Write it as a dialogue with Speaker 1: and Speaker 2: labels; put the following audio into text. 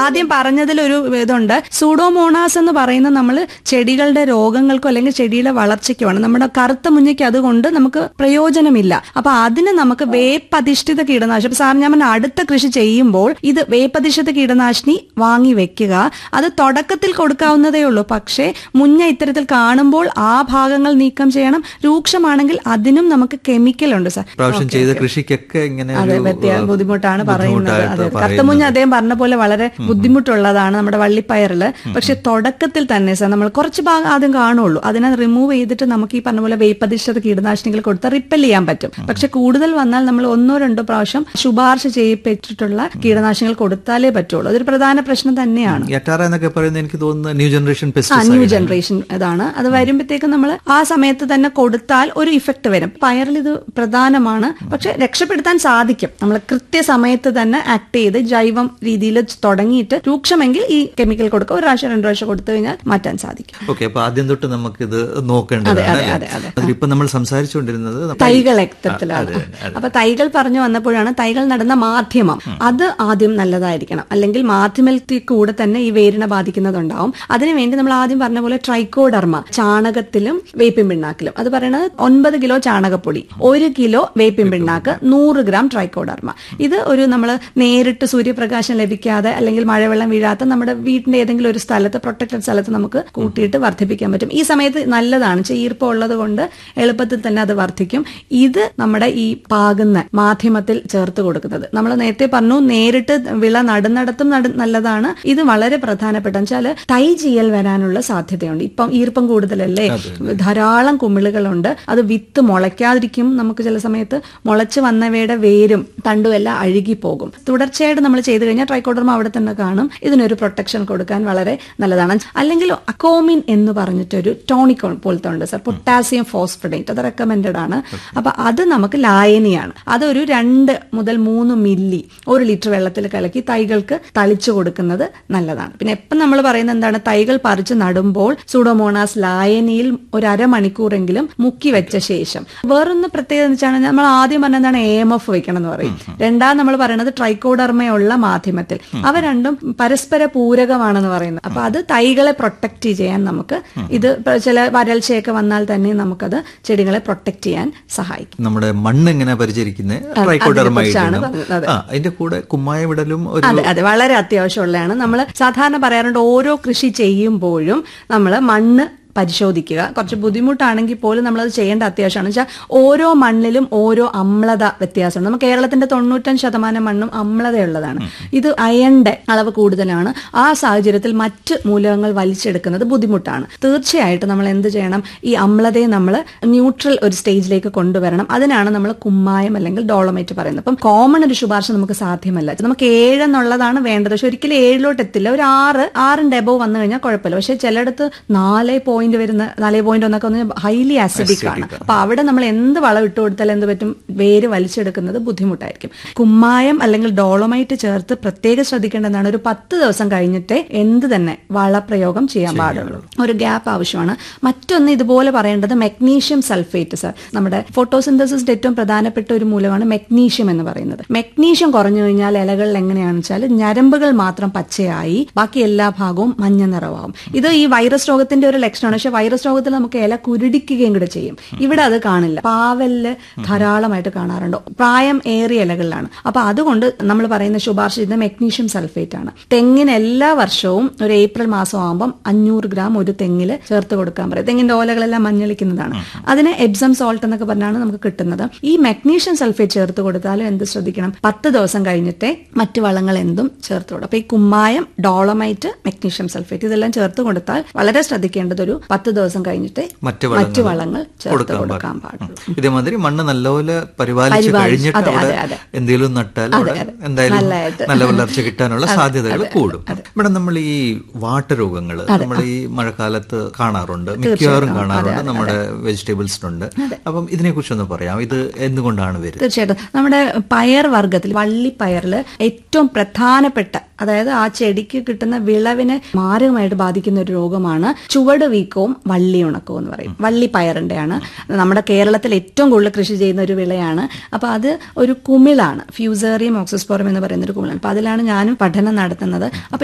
Speaker 1: ആദ്യം പറഞ്ഞതിൽ ഒരു ഇതുണ്ട് സൂഡോമോണാസ് എന്ന് പറയുന്നത് നമ്മൾ ചെടികളുടെ രോഗങ്ങൾക്കോ അല്ലെങ്കിൽ ചെടിയുടെ വളർച്ചയ്ക്കുമാണ് നമ്മുടെ കറുത്ത മുഞ്ഞയ്ക്ക് അതുകൊണ്ട് നമുക്ക് പ്രയോജനമില്ല അപ്പൊ അതിന് നമുക്ക് വേപ്പധിഷ്ഠിത കീടനാശിനി ഇപ്പൊ സാർ ഞാൻ പറഞ്ഞ അടുത്ത കൃഷി ചെയ്യുമ്പോൾ ഇത് വേപ്പധിഷ്ഠിത കീടനാശിനി വാങ്ങി വെക്കുക അത് തുടക്കത്തിൽ കൊടുക്കാവുന്നതേ ഉള്ളൂ പക്ഷേ മുഞ്ഞ ഇത്തരത്തിൽ കാണുമ്പോൾ ആ ഭാഗങ്ങൾ നീക്കം ചെയ്യണം രൂക്ഷമാണെങ്കിൽ അതിനും നമുക്ക് കെമിക്കൽ ഉണ്ട് സാർ
Speaker 2: പ്രാവശ്യം ചെയ്ത കൃഷിക്കൊക്കെ ഇങ്ങനെ
Speaker 1: അതെ
Speaker 2: ഒരു,
Speaker 1: വ്യത്യ
Speaker 2: ആ,
Speaker 1: ബുദ്ധിമുട്ടാണ് പറയുന്നത്
Speaker 2: ബുദ്ധിമുട്ടായിട്ട്
Speaker 1: അതെ
Speaker 2: പറയുന്നത്.
Speaker 1: കറുത്തമുഞ്ഞ അദ്ദേഹം പറഞ്ഞ പോലെ വളരെ ബുദ്ധിമുട്ടുള്ളതാണ് നമ്മുടെ വള്ളിപ്പയറില് പക്ഷെ തുടക്കത്തിൽ തന്നെ സാർ നമ്മൾ കുറച്ച് ഭാഗം ആദ്യം കാണുള്ളൂ അതിനെ റിമൂവ് ചെയ്തിട്ട് നമുക്ക് ഈ പറഞ്ഞ പോലെ വേപ്പധിഷ്ഠിത കീടനാശിനികൾ കൊടുത്താൽ റിപ്പൽ ചെയ്യാൻ പറ്റും പക്ഷെ കൂടുതൽ വന്നാൽ നമ്മൾ ഒന്നോ രണ്ടോ പ്രാവശ്യം ശുപാർശ ചെയ്യപ്പെട്ടിട്ടുള്ള കീടനാശിനികൾ കൊടുത്താലേ പറ്റുള്ളൂ അതൊരു പ്രധാന പ്രശ്നം തന്നെയാണ്
Speaker 2: യറ്റാറ എന്നൊക്കെ പറയുന്നത് എനിക്ക് തോന്നുന്നു ന്യൂ ജനറേഷൻ
Speaker 1: ആ ന്യൂ
Speaker 2: പെസ്റ്റിസൈഡ്
Speaker 1: ജനറേഷൻ ഇതാണ് അത് വരുമ്പോഴത്തേക്ക് നമ്മൾ ആ സമയത്ത് തന്നെ കൊടുത്താൽ ഒരു ഇഫക്റ്റ് വരും പയറിൽ ഇത് പ്രധാനമാണ് പക്ഷെ രക്ഷപ്പെടുത്താൻ സാധിക്കും നമ്മൾ കൃത്യസമയത്ത് തന്നെ ആക്ട് ചെയ്ത് ജൈവം രീതിയിൽ തുടങ്ങിയിട്ട് രൂക്ഷമെങ്കിൽ ഈ കെമിക്കൽ കൊടുക്കുക ഒരു പ്രാവശ്യം രണ്ടു പ്രാവശ്യം കൊടുത്തു കഴിഞ്ഞാൽ മാറ്റാൻ സാധിക്കും
Speaker 2: ഓക്കെ അപ്പൊ ആദ്യം തൊട്ട് നമുക്കിത് നോക്കേണ്ടതാണ്
Speaker 1: അതെ,
Speaker 2: അല്ലേ?
Speaker 1: അതെ, അതെ.
Speaker 2: അതിലിപ്പോ നമ്മൾ സംസാരിച്ചുകൊണ്ടിരുന്നത് നമ്മ-
Speaker 1: തൈകൾ എത്തരത്തിലാണ് അപ്പൊ തൈകൾ പറഞ്ഞു വന്നപ്പോഴാണ് തൈകൾ നടുന്ന മാധ്യമം അത് ആദ്യം നല്ലതായിരിക്കണം അല്ലെങ്കിൽ മാധ്യമത്തിൽ കൂടെ തന്നെ ഈ വേരിനെ ബാധിക്കുന്നതുണ്ടാവും അതിനുവേണ്ടി നമ്മൾ ആദ്യം പറഞ്ഞ പോലെ ട്രൈക്കോഡർമ ചാണകത്തിലും വേപ്പിൻ പിണ്ണാക്കിലും അത് പറയുന്നത് ഒൻപത് കിലോ ചാണകപ്പൊടി ഒരു കിലോ വേപ്പിൻ പിണ്ണാക്ക് നൂറ് ഗ്രാം ട്രൈക്കോഡർമ ഇത് ഒരു നമ്മൾ നേരിട്ട് സൂര്യപ്രകാശം ലഭിക്കാതെ അല്ലെങ്കിൽ മഴവെള്ളം വീഴാത്ത നമ്മുടെ വീടിന്റെ ഏതെങ്കിലും ഒരു സ്ഥലത്ത് പ്രൊട്ടക്റ്റഡ് സ്ഥലത്ത് നമുക്ക് കൂട്ടിയിട്ട് വർദ്ധിപ്പിക്കാൻ പറ്റും ഈ സമയത്ത് നല്ലതാണ് ഈർപ്പം ഉള്ളത് കൊണ്ട് എളുപ്പത്തിൽ തന്നെ അത് വർദ്ധിക്കും ഇത് നമ്മുടെ ഈ പാകുന്ന മാധ്യമത്തിൽ ചേർത്ത് കൊടുക്കുന്നത് നമ്മൾ നേരത്തെ പറഞ്ഞു നേരിട്ട് വിള നടുന്നിടത്തും നട നല്ലതാണ് ഇത് വളരെ പ്രധാനപ്പെട്ട വെച്ചാൽ തൈ ചെയ്യൽ വരാനുള്ള സാധ്യതയുണ്ട് ഇപ്പം ഈർപ്പം കൂടുതലല്ലേ ധാരാളം കുമിളുകളുണ്ട് അത് വിത്ത് മുളയ്ക്കാതിരിക്കും നമുക്ക് ചില സമയത്ത് മുളച്ച് വന്നവയുടെ വേരും തണ്ടും എല്ലാം അഴുകി പോകും തുടർച്ചയായിട്ട് നമ്മൾ ചെയ്തു കഴിഞ്ഞാൽ ട്രൈക്കോഡർമ അവിടെ തന്നെ കാണും ഇതിനൊരു പ്രൊട്ടക്ഷൻ കൊടുക്കാൻ വളരെ നല്ലതാണ് അല്ലെങ്കിൽ അക്കോമിൻ എന്ന് പറഞ്ഞിട്ടൊരു ടോണിക് പോലത്തെ ഉണ്ട് സർ പൊട്ടാസ്യം ഫോസ്ഫഡേറ്റ് അത് റെക്കമെൻഡഡ് ആണ് അപ്പൊ അത് നമുക്ക് ലായനിയാണ് അതൊരു രണ്ട് മുതൽ മൂന്ന് മില്ലി ഒരു ലിറ്റർ വെള്ളത്തിൽ കലക്കി തൈകൾക്ക് തളിച്ചു കൊടുക്കുന്നത് നല്ലതാണ് പിന്നെ എപ്പം നമ്മൾ പറയുന്നത് എന്താണ് തൈകൾ പറിച്ച് നടുമ്പോൾ സൂഡോമോണാസ് ലായനിയിൽ ഒരു അരമണിക്കൂറെങ്കിലും മുക്കി വെച്ച ശേഷം വേറൊന്ന് പ്രത്യേകത എന്ന് വെച്ചാൽ നമ്മൾ ആദ്യം പറഞ്ഞ എന്താണ് എ എം എഫ് വെക്കണം എന്ന് പറയും രണ്ടാം നമ്മൾ പറയുന്നത് ട്രൈക്കോഡർമയുള്ള മാധ്യമത്തിൽ അവ രണ്ടും പരസ്പര പൂരകമാണെന്ന് പറയുന്നത് അപ്പൊ അത് തൈകളെ പ്രൊട്ടക്ട് ചെയ്യാൻ നമുക്ക് ഇത് ഇപ്പൊ ചില വരൾച്ചയൊക്കെ വന്നാൽ തന്നെ നമുക്കത് ചെടികളെ പ്രൊട്ടക്ട് ചെയ്യാൻ സഹായിക്കും
Speaker 2: നമ്മുടെ മണ്ണ് എങ്ങനെ പരിചരിക്കുന്നത് ട്രൈക്കോഡർമ
Speaker 1: അതിനെക്കുറിച്ചാണ്
Speaker 2: ഇടണം.
Speaker 1: പറഞ്ഞത്. അതെ.
Speaker 2: ആ അതിന്റെ കൂടെ കുമ്മായ വിടലും ഒരു
Speaker 1: അതെ അതെ വളരെ അത്യാവശ്യമുള്ളതാണ് നമ്മൾ സാധാരണ പറയാറുണ്ട് ഓരോ കൃഷി ചെയ്യുമ്പോഴും നമ്മൾ മണ്ണ് പരിശോധിക്കുക കുറച്ച് ബുദ്ധിമുട്ടാണെങ്കിൽ പോലും നമ്മളത് ചെയ്യേണ്ട അത്യാവശ്യമാണ് വെച്ചാൽ ഓരോ മണ്ണിലും ഓരോ അമ്ലത വ്യത്യാസമുണ്ട് നമുക്ക് കേരളത്തിന്റെ തൊണ്ണൂറ്റഞ്ച് ശതമാനം മണ്ണും അമ്ലതയുള്ളതാണ് ഇത് അയണിന്റെ അളവ് കൂടുതലാണ് ആ സാഹചര്യത്തിൽ മറ്റ് മൂലകങ്ങൾ വലിച്ചെടുക്കുന്നത് ബുദ്ധിമുട്ടാണ് തീർച്ചയായിട്ടും നമ്മൾ എന്ത് ചെയ്യണം ഈ അമ്ലതയെ നമ്മൾ ന്യൂട്രൽ ഒരു സ്റ്റേജിലേക്ക് കൊണ്ടുവരണം അതിനാണ് നമ്മൾ കുമ്മായം അല്ലെങ്കിൽ ഡോളമേറ്റ് പറയുന്നത് അപ്പം കോമൺ ഒരു ശുപാർശ നമുക്ക് സാധ്യമല്ല നമുക്ക് ഏഴ് എന്നുള്ളതാണ് വേണ്ടത് പക്ഷെ ഒരിക്കലും ഏഴിലോട്ട് എത്തില്ല ഒരു ആറ് ആറിന്റെ എബവ് വന്നു കഴിഞ്ഞാൽ കുഴപ്പമില്ല പക്ഷെ ചിലയിടത്ത് നാല് പോയിന്റ് വരുന്ന നാല് പോയിന്റ് ഒന്നൊക്കെ ഒന്ന് ഹൈലി ആസിഡിക് ആണ് അപ്പൊ അവിടെ നമ്മൾ എന്ത് വളം ഇട്ട് കൊടുത്താൽ എന്ത് പറ്റും വേര് വലിച്ചെടുക്കുന്നത് ബുദ്ധിമുട്ടായിരിക്കും കുമ്മായം അല്ലെങ്കിൽ ഡോളമൈറ്റ് ചേർത്ത് പ്രത്യേകം ശ്രദ്ധിക്കേണ്ടതാണ് ഒരു പത്ത് ദിവസം കഴിഞ്ഞിട്ടേ എന്ത് തന്നെ വളപ്രയോഗം ചെയ്യാൻ പാടുള്ളൂ ഒരു ഗ്യാപ്പ് ആവശ്യമാണ് മറ്റൊന്ന് ഇതുപോലെ പറയേണ്ടത് മെഗ്നീഷ്യം സൾഫേറ്റ് സർ നമ്മുടെ ഫോട്ടോസിന്തസിന്റെ ഏറ്റവും പ്രധാനപ്പെട്ട ഒരു മൂലമാണ് മെഗ്നീഷ്യം എന്ന് പറയുന്നത് മെഗ്നീഷ്യം കുറഞ്ഞു കഴിഞ്ഞാൽ ഇലകളിൽ എങ്ങനെയാണെന്ന് വെച്ചാൽ ഞരമ്പുകൾ മാത്രം പച്ചയായി ബാക്കി എല്ലാ ഭാഗവും മഞ്ഞ നിറവാകും ഇത് ഈ വൈറസ് രോഗത്തിന്റെ ഒരു ലക്ഷണമാണ് പക്ഷെ വൈറസ് രോഗത്തിൽ നമുക്ക് ഇല കുരുടിക്കുകയും കൂടെ ചെയ്യും ഇവിടെ അത് കാണില്ല പാവലില് ധാരാളമായിട്ട് കാണാറുണ്ട് പ്രായം ഏറിയ ഇലകളിലാണ് അപ്പൊ അതുകൊണ്ട് നമ്മൾ പറയുന്ന ശുപാർശ ചെയ്യുന്ന മെഗ്നീഷ്യം സൾഫേറ്റ് ആണ് തെങ്ങിന് എല്ലാ വർഷവും ഒരു ഏപ്രിൽ മാസം ആകുമ്പം അഞ്ഞൂറ് ഗ്രാം ഒരു തെങ്ങിൽ ചേർത്ത് കൊടുക്കാൻ പറയും തെങ്ങിന്റെ ഓലകളെല്ലാം മഞ്ഞളിക്കുന്നതാണ് അതിന് എബ്സം സോൾട്ട് എന്നൊക്കെ പറഞ്ഞാണ് നമുക്ക് കിട്ടുന്നത് ഈ മെഗ്നീഷ്യം സൾഫേറ്റ് ചേർത്ത് കൊടുത്താലും എന്ത് ശ്രദ്ധിക്കണം പത്ത് ദിവസം കഴിഞ്ഞിട്ടേ മറ്റു വളങ്ങൾ എന്തും ചേർത്ത് കൊടുക്കും അപ്പൊ ഈ കുമ്മായം ഡോളമൈറ്റ് മെഗ്നീഷ്യം സൾഫേറ്റ് ഇതെല്ലാം ചേർത്ത് കൊടുത്താൽ വളരെ ശ്രദ്ധിക്കേണ്ടത് ഒരു പത്ത് ദിവസം കഴിഞ്ഞിട്ടേ
Speaker 2: മറ്റ്
Speaker 1: മറ്റു
Speaker 2: വളങ്ങൾ
Speaker 1: വളങ്ങൾ ചേർത്ത്
Speaker 2: കൊടുക്കാൻ
Speaker 1: കൊടുക്കാൻ
Speaker 2: പാടില്ല.
Speaker 1: പാടുള്ളൂ
Speaker 2: ഇതേമാതിരി മണ്ണ് നല്ലപോലെ പരിപാലിച്ച്
Speaker 1: പരിപാലിച്ച്,
Speaker 2: കഴിഞ്ഞിട്ട്
Speaker 1: അതെ,
Speaker 2: അവിടെ
Speaker 1: അതെ, അതെ.
Speaker 2: എന്തെങ്കിലും നട്ടാൽ
Speaker 1: അതെ,
Speaker 2: അവിടെ
Speaker 1: അതെ.
Speaker 2: എന്തായാലും
Speaker 1: നല്ലതായിട്ട്.
Speaker 2: നല്ല വളർച്ച കിട്ടാനുള്ള സാധ്യതകൾ കൂടും ഇവിടെ നമ്മൾ ഈ വാട്ടരോഗങ്ങൾ നമ്മൾ ഈ മഴക്കാലത്ത് കാണാറുണ്ട് മിക്കവാറും കാണാറുണ്ട് നമ്മുടെ വെജിറ്റബിൾസിനുണ്ട് അപ്പം ഇതിനെ കുറിച്ചൊന്ന് പറയാം ഇത് എന്തുകൊണ്ടാണ് വരുന്നത്
Speaker 1: തീർച്ചയായിട്ടും നമ്മുടെ പയർ വർഗത്തിൽ വള്ളിപ്പയറിൽ ഏറ്റവും പ്രധാനപ്പെട്ട അതായത് ആ ചെടിക്ക് കിട്ടുന്ന വിളവിനെ മാരകമായിട്ട് ബാധിക്കുന്ന ഒരു രോഗമാണ് ചുവട് വീക്കവും വള്ളി ഉണക്കവും എന്ന് പറയും വള്ളി പയറിന്റെയാണ് നമ്മുടെ കേരളത്തിൽ ഏറ്റവും കൂടുതൽ കൃഷി ചെയ്യുന്ന ഒരു വിളയാണ് അപ്പൊ അത് ഒരു കുമിളാണ് ഫ്യൂസേറിയം ഓക്സിസ്പോറം എന്ന് പറയുന്ന ഒരു കുമിളാണ് അപ്പൊ അതിലാണ് ഞാനും പഠനം നടത്തുന്നത് അപ്പൊ